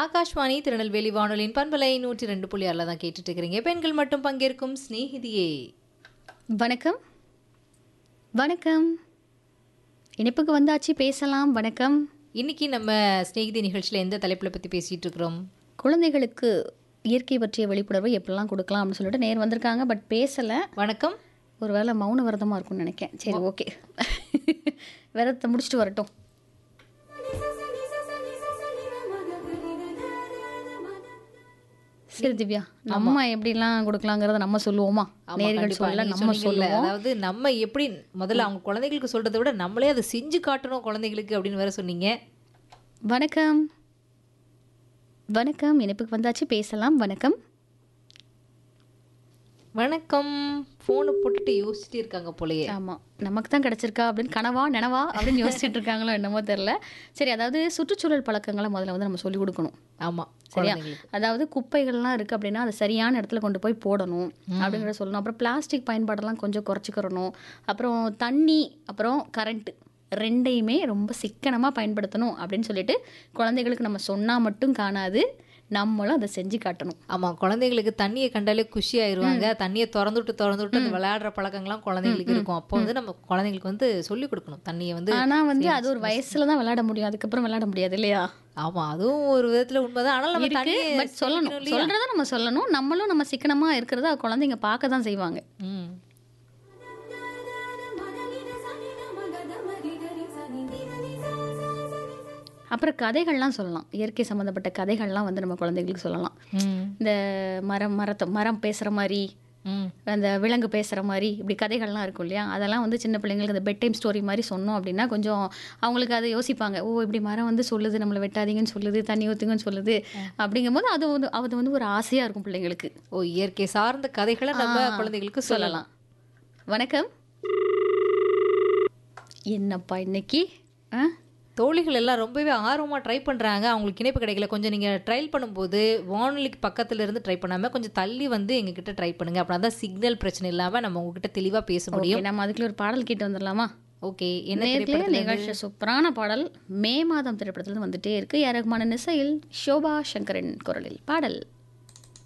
ஆகாஷ்வாணி திருநெல்வேலி வானொலியின் பண்பலை நூற்றி ரெண்டு புள்ளி ஆறில் தான் கேட்டுட்டு இருக்கிறீங்க பெண்கள் மட்டும் பங்கேற்கும் சிநேகிதியே வணக்கம் வணக்கம் இணைப்புக்கு வந்தாச்சு பேசலாம் வணக்கம் இன்னைக்கு நம்ம சிநேகிதி நிகழ்ச்சியில் எந்த தலைப்பில் பற்றி பேசிட்டு இருக்கிறோம் குழந்தைகளுக்கு இயற்கை பற்றிய விழிப்புணர்வு எப்படிலாம் கொடுக்கலாம் அப்படின்னு சொல்லிட்டு நேர் வந்திருக்காங்க பட் பேசலை வணக்கம் ஒருவேளை மௌன விரதமாக இருக்கும்னு நினைக்கிறேன் சரி ஓகே விரதத்தை முடிச்சுட்டு வரட்டும் சரி திவ்யா நம்ம எப்படிலாம் கொடுக்கலாங்கிறத நம்ம சொல்லுவோமா ஆமா, நேர்கள் கண்டிப்பா. சொல்ல நீங்க நம்ம சொன்னீங்கல்ல, சொல்லுவோம் அதாவது நம்ம எப்படி முதல்ல அவங்க குழந்தைகளுக்கு சொல்றதை விட நம்மளே அதை செஞ்சு காட்டணும் குழந்தைகளுக்கு அப்படின்னு வேற சொன்னீங்க வணக்கம் வணக்கம் இணைப்புக்கு வந்தாச்சு பேசலாம் வணக்கம் வணக்கம் ஃபோனை போட்டுட்டு யோசிச்சுட்டே இருக்காங்க போலயே ஆமாம் நமக்கு தான் கிடச்சிருக்கா அப்படின்னு கனவா நினவா அப்படின்னு யோசிச்சுட்டு இருக்காங்களோ என்னமோ தெரில சரி அதாவது சுற்றுச்சூழல் பழக்கங்களை முதல்ல வந்து நம்ம சொல்லிக் கொடுக்கணும் ஆமா சரியா குழந்தைங்களுக்கு அதாவது குப்பைகள்லாம் இருக்குது அப்படின்னா அதை சரியான இடத்துல கொண்டு போய் போடணும் அப்படிங்கிறத சொல்லணும் அப்புறம் பிளாஸ்டிக் பயன்பாடெல்லாம் கொஞ்சம் குறைச்சிக்கிறணும் அப்புறம் தண்ணி அப்புறம் கரண்ட்டு ரெண்டையுமே ரொம்ப சிக்கனமாக பயன்படுத்தணும் அப்படின்னு சொல்லிட்டு குழந்தைகளுக்கு நம்ம சொன்னால் மட்டும் காணாது நம்மளும் அதை செஞ்சு காட்டணும் ஆமா குழந்தைங்களுக்கு தண்ணியை கண்டாலே குஷி ஆயிருவாங்க தண்ணியை திறந்து விட்டு திறந்து விட்டு அந்த விளையாடுற பழக்கங்கள்லாம் குழந்தைங்களுக்கு இருக்கும் அப்போ வந்து நம்ம குழந்தைங்களுக்கு வந்து சொல்லி கொடுக்கணும் தண்ணியை வந்து ஆனால் வந்து அது ஒரு வயசுல தான் விளையாட முடியும் அதுக்கப்புறம் விளையாட முடியாது இல்லையா ஆமா அதுவும் ஒரு விதத்துல உண்மைதான் ஆனால் நம்ம இருக்கு தண்ணியை பட் சொல்லணும் சேமிக்கணும் இல்லையா? சொல்றத நம்ம சொல்லணும் நம்மளும் நம்ம சிக்கனமா இருக்கிறத குழந்தைங்க பார்க்க தான் செய்வாங்க ம் அப்புறம் கதைகள்லாம் சொல்லலாம் இயற்கை சம்மந்தப்பட்ட கதைகள்லாம் வந்து நம்ம குழந்தைகளுக்கு சொல்லலாம் ம் இந்த மரம் மரத்தை மரம் பேசுகிற மாதிரி ம் அந்த விலங்கு பேசுகிற மாதிரி இப்படி கதைகள்லாம் இருக்கும் இல்லையா அதெல்லாம் வந்து சின்ன பிள்ளைங்களுக்கு இந்த பெட் டைம் ஸ்டோரி மாதிரி சொன்னோம் அப்படின்னா கொஞ்சம் அவங்களுக்கு அதை யோசிப்பாங்க ஓ இப்படி மரம் வந்து சொல்லுது நம்மளை வெட்டாதீங்கன்னு சொல்லுது தண்ணி ஊற்றுங்கன்னு சொல்லுது அப்படிங்கும்போது அது வந்து அது வந்து ஒரு ஆசையாக இருக்கும் பிள்ளைங்களுக்கு ஓ இயற்கை சார்ந்த கதைகளை நம்ம ஆ, குழந்தைகளுக்கு சொல்லலாம் வணக்கம் என்னப்பா இன்னைக்கு ஆ தோழிகள் எல்லாம் ரொம்பவே ஆர்வமா ட்ரை பண்றாங்க அவங்களுக்கு இணைப்பு கிடைக்கல கொஞ்சம் நீங்க ட்ரையல் பண்ணும்போது வானொலிக்கு பக்கத்துல இருந்து ட்ரை பண்ணாம கொஞ்சம் தள்ளி வந்து எங்க கிட்ட ட்ரை பண்ணுங்க அப்படின்னா தான் சிக்னல் பிரச்சனை இல்லாம நம்ம உங்ககிட்ட தெளிவா பேச முடியும் ஓகே நம்ம அதுக்குள்ள ஒரு பாடல் கேட்டு வந்துடலாமா ஓகே என்ன நேர்லயே திரைப்படத்துல நிகழ்ச்சி சூப்பரான பாடல் மே மாதம் திரைப்படத்துல வந்துட்டே இருக்கு யாரகுமான இசையில் ஷோபா சங்கரன் குரலில் பாடல்